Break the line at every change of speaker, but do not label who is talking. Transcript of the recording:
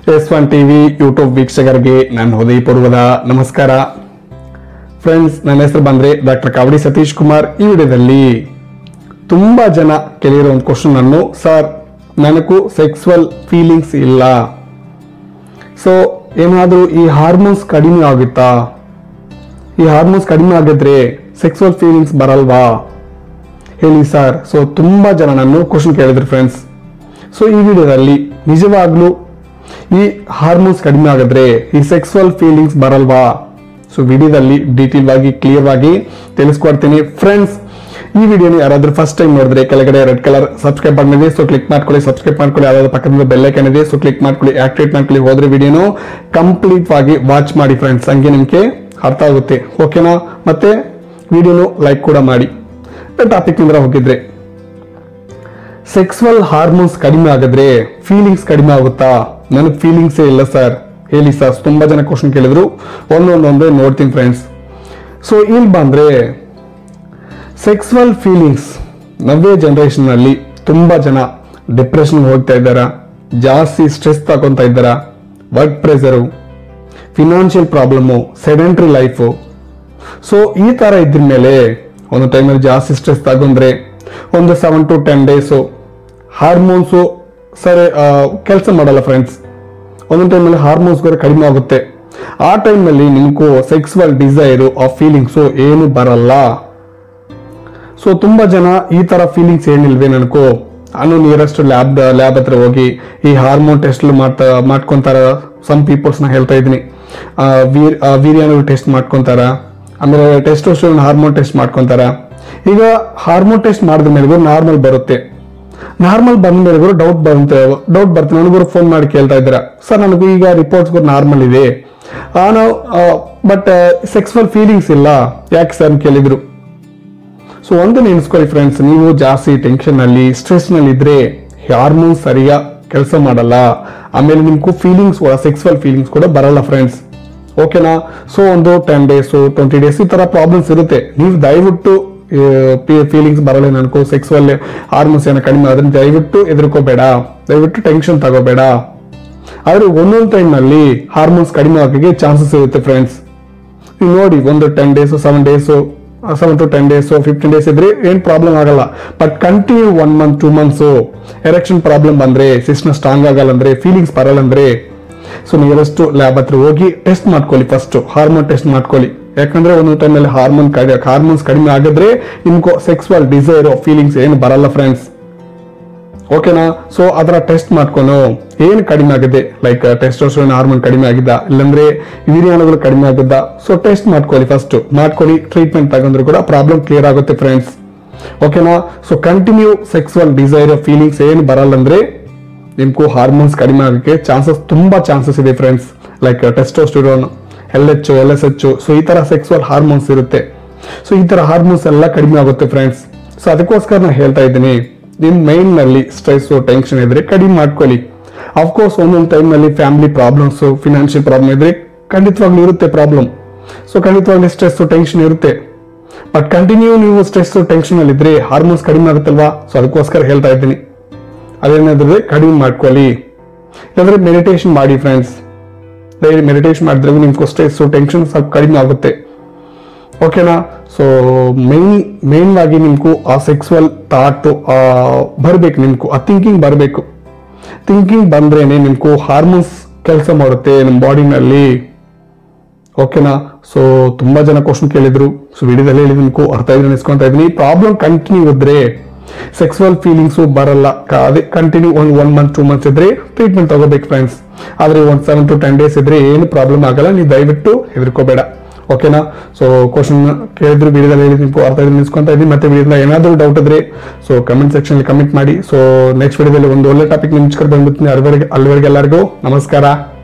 S one TV YouTube ವೀಕ್ಷಕರಿಗೆ ನಾನು ಹೃದಯಪೂರ್ವದ ನಮಸ್ಕಾರ ಫ್ರೆಂಡ್ಸ್ ನನ್ನ ಹೆಸರು ಬಂದ್ರೆ ಡಾಕ್ಟರ್ ಕಾವಡಿ ಸತೀಶ್ ಕುಮಾರ್ ಈ ವಿಡಿಯೋದಲ್ಲಿ ತುಂಬಾ ಜನ ಕೇಳಿರೋ ಒಂದು ಕ್ವಶನ್ ಅನ್ನು ಸರ್ ನನಗೂ ಸೆಕ್ಸುವಲ್ ಫೀಲಿಂಗ್ಸ್ ಇಲ್ಲ ಸೊ ಏನಾದರೂ ಈ ಹಾರ್ಮೋನ್ಸ್ ಕಡಿಮೆ ಆಗುತ್ತಾ ಈ ಹಾರ್ಮೋನ್ಸ್ ಕಡಿಮೆ ಆಗಿದ್ರೆ ಸೆಕ್ಸುವಲ್ ಫೀಲಿಂಗ್ಸ್ ಬರಲ್ವಾ ಹೇಳಿ ಸರ್ ಸೊ ತುಂಬಾ ಜನ ನಾನು ಕ್ವಶನ್ ಕೇಳಿದ್ರು ಫ್ರೆಂಡ್ಸ್ ಸೊ ಈ ವಿಡಿಯೋದಲ್ಲಿ ನಿಜವಾಗ್ಲೂ ಈ ಹಾರ್ಮೋನ್ಸ್ ಕಡಿಮೆ ಆಗಿದ್ರೆ ಈ ಸೆಕ್ಸುವಲ್ ಫೀಲಿಂಗ್ಸ್ ಬರಲ್ವಾ ಸೊ ವಿಡಿಯೋದಲ್ಲಿ ಡೀಟೇಲ್ ಆಗಿ ಕ್ಲಿಯರ್ ಆಗಿ ತಿಳಿಸ್ಕೊಡ್ತೀನಿ ಫ್ರೆಂಡ್ಸ್ ಈ ವಿಡಿಯೋನ ಯಾರಾದ್ರೂ ಫಸ್ಟ್ ಟೈಮ್ ನೋಡಿದ್ರೆ ಕೆಳಗಡೆ ರೆಡ್ ಕಲರ್ ಸಬ್ಸ್ಕ್ರೈಬ್ ಬಟನ್ ಇದೆ ಸೊ ಕ್ಲಿಕ್ ಮಾಡ್ಕೊಳ್ಳಿ ಸಬ್ಸ್ಕ್ರೈಬ್ ಮಾಡ್ಕೊಳ್ಳಿ ಯಾವ್ದಾದ್ರು ಪಕ್ಕದ ಬೆಲ್ ಐಕನ್ ಇದೆ ಸೊ ಕ್ಲಿಕ್ ಮಾಡ್ಕೊಳ್ಳಿ ಆಕ್ಟಿವೇಟ್ ಮಾಡ್ಕೊಳ್ಳಿ ಹೋದ್ರೆ ವಿಡಿಯೋನು ಕಂಪ್ಲೀಟ್ ಆಗಿ ವಾಚ್ ಮಾಡಿ ಫ್ರೆಂಡ್ಸ್ ಹಂಗೆ ನಿಮ್ಗೆ ಅರ್ಥ ಆಗುತ್ತೆ ಓಕೆನಾ ಮತ್ತೆ ವಿಡಿಯೋನು ಲೈಕ್ ಕೂಡ ಮಾಡಿ ಟಾಪಿಕ್ ನಿಂದ ಹೋಗಿದ್ರೆ ಸೆಕ್ಸುವಲ್ ಹಾರ್ಮೋನ್ಸ್ ಕಡಿಮೆ ಆಗಿದ್ರೆ ಫೀಲಿಂಗ್ಸ್ ಕಡಿಮೆ ಆಗುತ್ತಾ ನನಗೆ ಫೀಲಿಂಗ್ಸೇ ಇಲ್ಲ ಸರ್ ಹೇಳಿ ಸರ್ ತುಂಬಾ ಜನ ಕ್ವಶನ್ ಕೇಳಿದ್ರು ಒಂದೊಂದೊಂದೇ ನೋಡ್ತೀನಿ ಫ್ರೆಂಡ್ಸ್ ಸೊ ಇಲ್ಲಿ ಬಂದ್ರೆ ಸೆಕ್ಸುವಲ್ ಫೀಲಿಂಗ್ಸ್ ನವ್ಯ ಜನರೇಷನ್ ಅಲ್ಲಿ ತುಂಬಾ ಜನ ಡಿಪ್ರೆಷನ್ ಹೋಗ್ತಾ ಇದ್ದಾರ ಜಾಸ್ತಿ ಸ್ಟ್ರೆಸ್ ತಗೊಂತ ಇದ್ದಾರ work pressure financial problem sedentary life so ಈ ತರ ಇದ್ರ ಮೇಲೆ ಒಂದು ಟೈಮಲ್ಲಿ ಜಾಸ್ತಿ ಸ್ಟ್ರೆಸ್ ತಗೊಂಡ್ರೆ ಒಂದು seven to ten days hormones ಸರಿ ಕೆಲಸ ಮಾಡಲ್ಲ ಫ್ರೆಂಡ್ಸ್ ಒಂದೊಂದು ಟೈಮಲ್ಲಿ ಹಾರ್ಮೋನ್ಸ್ ಕಡಿಮೆ ಆಗುತ್ತೆ ಆ ಟೈಮಲ್ಲಿ ನಿಮ್ಗೂ ಸೆಕ್ಸುವಲ್ ಡಿಸೈರು ಆ ಫೀಲಿಂಗ್ಸು ಏನು ಬರಲ್ಲ ಸೊ ತುಂಬಾ ಜನ ಈ ತರ ಫೀಲಿಂಗ್ಸ್ ಏನಿಲ್ವೇ ನನಗೂ ನಾನು ನಿಯರೆಸ್ಟ್ ಲ್ಯಾಬ್ ಲ್ಯಾಬ್ ಹತ್ರ ಹೋಗಿ ಈ ಹಾರ್ಮೋನ್ ಟೆಸ್ಟ್ ಮಾಡ್ತಾ ಮಾಡ್ಕೊಂತಾರ ಸಮ್ ಪೀಪಲ್ಸ್ ನ ಹೇಳ್ತಾ ಇದೀನಿ ಆ, ವೀರ್ ಆ, ವೀರ್ಯಾಣು ಟೆಸ್ಟ್ ಮಾಡ್ಕೊಂತಾರ ಆಮೇಲೆ ಟೆಸ್ಟೋಸ್ಟೆರೋನ್ ಹಾರ್ಮೋನ್ ಟೆಸ್ಟ್ ಮಾಡ್ಕೊಂತಾರ ಈಗ ಹಾರ್ಮೋನ್ ಟೆಸ್ಟ್ ಮಾಡಿದ ಮೇಲೆಗೂ ನಾರ್ಮಲ್ ಬರುತ್ತೆ ನಾರ್ಮಲ್ ಬಂದ ಮೇಲೆಗೂ ಡೌಟ್ ಬರುತ್ತೆ ಡೌಟ್ ಬರ್ತದೆ ನನಗೂ ಫೋನ್ ಮಾಡಿ ಕೇಳ್ತಾ ಇದ್ದೀರಾ ಸರ್ ನನಗೂ ಈಗ ರಿಪೋರ್ಟ್ಸ್ ನಾರ್ಮಲ್ ಇದೆ ಆ, ನಾವು ಬಟ್ ಸೆಕ್ಸುವಲ್ ಫೀಲಿಂಗ್ಸ್ ಇಲ್ಲ ಯಾಕೆ ಸರ್ ಅಂತ ಕೇಳಿದ್ರು ಸೊ ಒಂದು ನೆನೆಸ್ಕೊಳ್ಳಿ ಫ್ರೆಂಡ್ಸ್ ನೀವು ಜಾಸ್ತಿ ಟೆನ್ಷನ್ ಅಲ್ಲಿ ಸ್ಟ್ರೆಸ್ ನಲ್ಲಿ ಇದ್ರೆ ಹಾರ್ಮೋನ್ಸ್ ಸರಿಯಾ ಕೆಲಸ ಮಾಡಲ್ಲ ಆಮೇಲೆ ನಿಮ್ಗೂ ಫೀಲಿಂಗ್ಸ್ ಕೂಡ ಸೆಕ್ಸುವಲ್ ಫೀಲಿಂಗ್ಸ್ ಕೂಡ ಬರಲ್ಲ ಫ್ರೆಂಡ್ಸ್ ಓಕೆನಾ ಸೊ ಒಂದು ಟೆನ್ ಡೇಸ್ ಟ್ವೆಂಟಿ ಡೇಸ್ ಈ ತರ ಪ್ರಾಬ್ಲಮ್ಸ್ ಇರುತ್ತೆ ನೀವು ದಯವಿಟ್ಟು ಫೀಲಿಂಗ್ಸ್ ಬರಲ್ಲ ನನಗೂ ಸೆಕ್ಸುವಲ್ ಹಾರ್ಮೋನ್ಸ್ ಏನೋ ಕಡಿಮೆ ಆದ್ರೆ ದಯವಿಟ್ಟು ಎದುರ್ಕೋಬೇಡ ದಯವಿಟ್ಟು ಟೆನ್ಷನ್ ತಗೋಬೇಡ ಆದ್ರೆ ಒಂದೊಂದು ಟೈಮ್ ನಲ್ಲಿ ಹಾರ್ಮೋನ್ಸ್ ಕಡಿಮೆ ಆಗೋಕ್ಕೆ ಚಾನ್ಸಸ್ ಇರುತ್ತೆ ಫ್ರೆಂಡ್ಸ್ ನೀವು ನೋಡಿ ಒಂದು ten days seven days seven to ten days fifteen days ಇದ್ರೆ ಏನ್ ಪ್ರಾಬ್ಲಮ್ ಆಗಲ್ಲ but continue one month two months erection problem ಬಂದ್ರೆ ಸಿಸ್ಟಮ್ ಸ್ಟ್ರಾಂಗ್ ಆಗಲ್ಲ ಅಂದ್ರೆ ಫೀಲಿಂಗ್ಸ್ ಬರಲ್ಲ ಅಂದ್ರೆ ಸೊ ನಿಯರೆಸ್ಟ್ ಲ್ಯಾಬ್ ಹತ್ರ ಹೋಗಿ ಟೆಸ್ಟ್ ಮಾಡ್ಕೊಳ್ಳಿ ಫಸ್ಟ್ ಹಾರ್ಮೋನ್ ಟೆಸ್ಟ್ ಮಾಡ್ಕೊಳ್ಳಿ ಯಾಕಂದ್ರೆ ಒಂದೊಂದು ಟೈಮಲ್ಲಿ ಹಾರ್ಮೋನ್ ಹಾರ್ಮೋನ್ಸ್ ಕಡಿಮೆ ಆಗಿದ್ರೆ ನಿಮ್ಗೂ ಸೆಕ್ಸುವಲ್ ಡಿಸೈರ್ ಫೀಲಿಂಗ್ಸ್ ಏನು ಬರಲ್ಲ ಫ್ರೆಂಡ್ಸ್ ಓಕೆನಾ ಸೊ ಅದರ ಟೆಸ್ಟ್ ಮಾಡ್ಕೊಂಡು ಏನು ಕಡಿಮೆ ಆಗಿದೆ ಲೈಕ್ ಟೆಸ್ಟೋಸ್ಟೆರೋನ್ ಹಾರ್ಮೋನ್ ಕಡಿಮೆ ಆಗಿದ್ದ ಇಲ್ಲಾಂದ್ರೆ ವೀರ್ಯಾಣುಗಳು ಕಡಿಮೆ ಆಗಿದ್ದ ಸೊ ಟೆಸ್ಟ್ ಮಾಡ್ಕೊಳ್ಳಿ ಫಸ್ಟ್ ಮಾಡ್ಕೊಳ್ಳಿ ಟ್ರೀಟ್ಮೆಂಟ್ ತಗೊಂಡ್ರು ಕೂಡ ಪ್ರಾಬ್ಲಮ್ ಕ್ಲಿಯರ್ ಆಗುತ್ತೆ ಫ್ರೆಂಡ್ಸ್ ಓಕೆನಾ so continue sexual desire feelings ಏನು ಬರಲ್ಲ ಅಂದ್ರೆ ನಿಮ್ಗೂ ಹಾರ್ಮೋನ್ಸ್ ಕಡಿಮೆ ಆಗೋಕ್ಕೆ ಚಾನ್ಸಸ್ ತುಂಬಾ ಚಾನ್ಸಸ್ ಇದೆ friends like testosterone L H L S H so ಈ ತರ ಸೆಕ್ಸುವಲ್ ಹಾರ್ಮೋನ್ಸ್ ಇರುತ್ತೆ ಸೊ ಈ ತರ ಹಾರ್ಮೋನ್ಸ್ ಎಲ್ಲ ಕಡಿಮೆ ಆಗುತ್ತೆ ಫ್ರೆಂಡ್ಸ್ ಸೊ ಅದಕ್ಕೋಸ್ಕರ ನಾನು ಹೇಳ್ತಾ ಇದ್ದೀನಿ ನಿಮ್ ಮೈಂಡ್ ನಲ್ಲಿ ಸ್ಟ್ರೆಸ್ ಟೆನ್ಷನ್ ಇದ್ರೆ ಕಡಿಮೆ ಮಾಡ್ಕೊಳ್ಳಿ ಅಫ್ಕೋರ್ಸ್ ಒಂದೊಂದು ಟೈಮ್ ನಲ್ಲಿ ಫ್ಯಾಮಿಲಿ ಪ್ರಾಬ್ಲಮ್ಸ್ ಫಿನಾನ್ಷಿಯಲ್ ಪ್ರಾಬ್ಲಮ್ ಇದ್ರೆ ಖಂಡಿತವಾಗ್ಲೂ ಇರುತ್ತೆ ಪ್ರಾಬ್ಲಮ್ ಸೊ ಖಂಡಿತವಾಗ್ಲೂ ಸ್ಟ್ರೆಸ್ ಟೆನ್ಷನ್ ಇರುತ್ತೆ ಬಟ್ ಕಂಟಿನ್ಯೂ ನೀವು ಸ್ಟ್ರೆಸ್ ಟೆನ್ಷನ್ ಅಲ್ಲಿ ಇದ್ರೆ ಹಾರ್ಮೋನ್ಸ್ ಕಡಿಮೆ ಆಗುತ್ತಲ್ವಾ ಸೊ ಅದಕ್ಕೋಸ್ಕರ ಹೇಳ್ತಾ ಇದ್ದೀನಿ ಅದೇನಾದ್ರೆ ಕಡಿಮೆ ಮಾಡ್ಕೊಳ್ಳಿ ಇಲ್ಲಾಂದ್ರೆ ಮೆಡಿಟೇಷನ್ ಮಾಡಿ ಫ್ರೆಂಡ್ಸ್ ಡೈಲಿ ಮೆಡಿಟೇಷನ್ ಮಾಡಿದ್ರೆ ನಿಮ್ಗೆ ಸ್ಟ್ರೆಸ್ ಟೆನ್ಷನ್ ಸ್ವಲ್ಪ ಕಡಿಮೆ ಆಗುತ್ತೆ ಓಕೆನಾ ಸೊ ಮೈನ್ ಮೇನ್ ಆಗಿ ನಿಮ್ಗೂ ಆ ಸೆಕ್ಸುವಲ್ ಥಾಟ್ ಬರ್ಬೇಕು ನಿಮ್ಗೂ ಆ ಥಿಂಕಿಂಗ್ ಬರಬೇಕು ಥಿಂಕಿಂಗ್ ಬಂದ್ರೇನೆ ನಿಮ್ಗೂ ಹಾರ್ಮೋನ್ಸ್ ಕೆಲಸ ಮಾಡುತ್ತೆ ನಿಮ್ಮ ಬಾಡಿನಲ್ಲಿ ಓಕೆನಾ ಸೊ ತುಂಬಾ ಜನ ಕ್ವಶನ್ ಕೇಳಿದ್ರು ಸೊ ವಿಡಿಯೋದಲ್ಲಿ ಹೇಳಿದ್ ನಿಮ್ಗೂ ಅರ್ಥ ಇದ್ರೆ ನಿಸ್ಕೊಂತ ಇದೀನಿ ಪ್ರಾಬ್ಲಮ್ ಕಂಟಿನ್ಯೂ ಇದ್ರೆ ಸೆಕ್ಸುವಲ್ ಫೀಲಿಂಗ್ಸು ಬರಲ್ಲ ಕ- ಅದೇ ಕಂಟಿನ್ಯೂ ಒಂದು ಒನ್ ಮಂತ್ ಟೂ ಮಂತ್ಸ್ ಇದ್ರೆ ಟ್ರೀಟ್ಮೆಂಟ್ ತಗೋಬೇಕು ಫ್ರೆಂಡ್ಸ್ ಆದ್ರೆ ಒಂದು ಸೆವೆನ್ ಟು ಟೆನ್ ಡೇಸ್ ಇದ್ರೆ ಏನು ಪ್ರಾಬ್ಲಮ್ ಆಗಲ್ಲ ನೀವು ದಯವಿಟ್ಟು ಹೆದರ್ಕೋಬೇಡ ಓಕೆನಾ ಸೊ ಕ್ವಶನ್ ಕೇಳಿದ್ರು ವಿಡಿಯೋದಲ್ಲಿ ಹೇಳಿ ನಿಮ್ಗೂ ಅರ್ಥ ಇದ್ರೆ ನಿಸ್ಕೊಂತ ಇದೀನಿ ಮತ್ತೆ ವಿಡಿಯೋದ ಏನಾದರೂ ಡೌಟ್ ಇದ್ರೆ ಸೊ ಕಮೆಂಟ್ ಸೆಕ್ಷನ್ ಕಮೆಂಟ್ ಮಾಡಿ ಸೊ ನೆಕ್ಸ್ಟ್ ವಿಡಿಯೋದಲ್ಲಿ ಒಂದು ಒಳ್ಳೆ ಟಾಪಿಕ್ ನಿಮ್ಸ್ಕೊಂಡು ಬಂದ್ಬಿಡ್ತೀನಿ ಅಲ್ಲಿವರೆಗೆ ಅಲ್ಲಿವರೆಗೆ ಎಲ್ಲರಿಗೂ ನಮಸ್ಕಾರ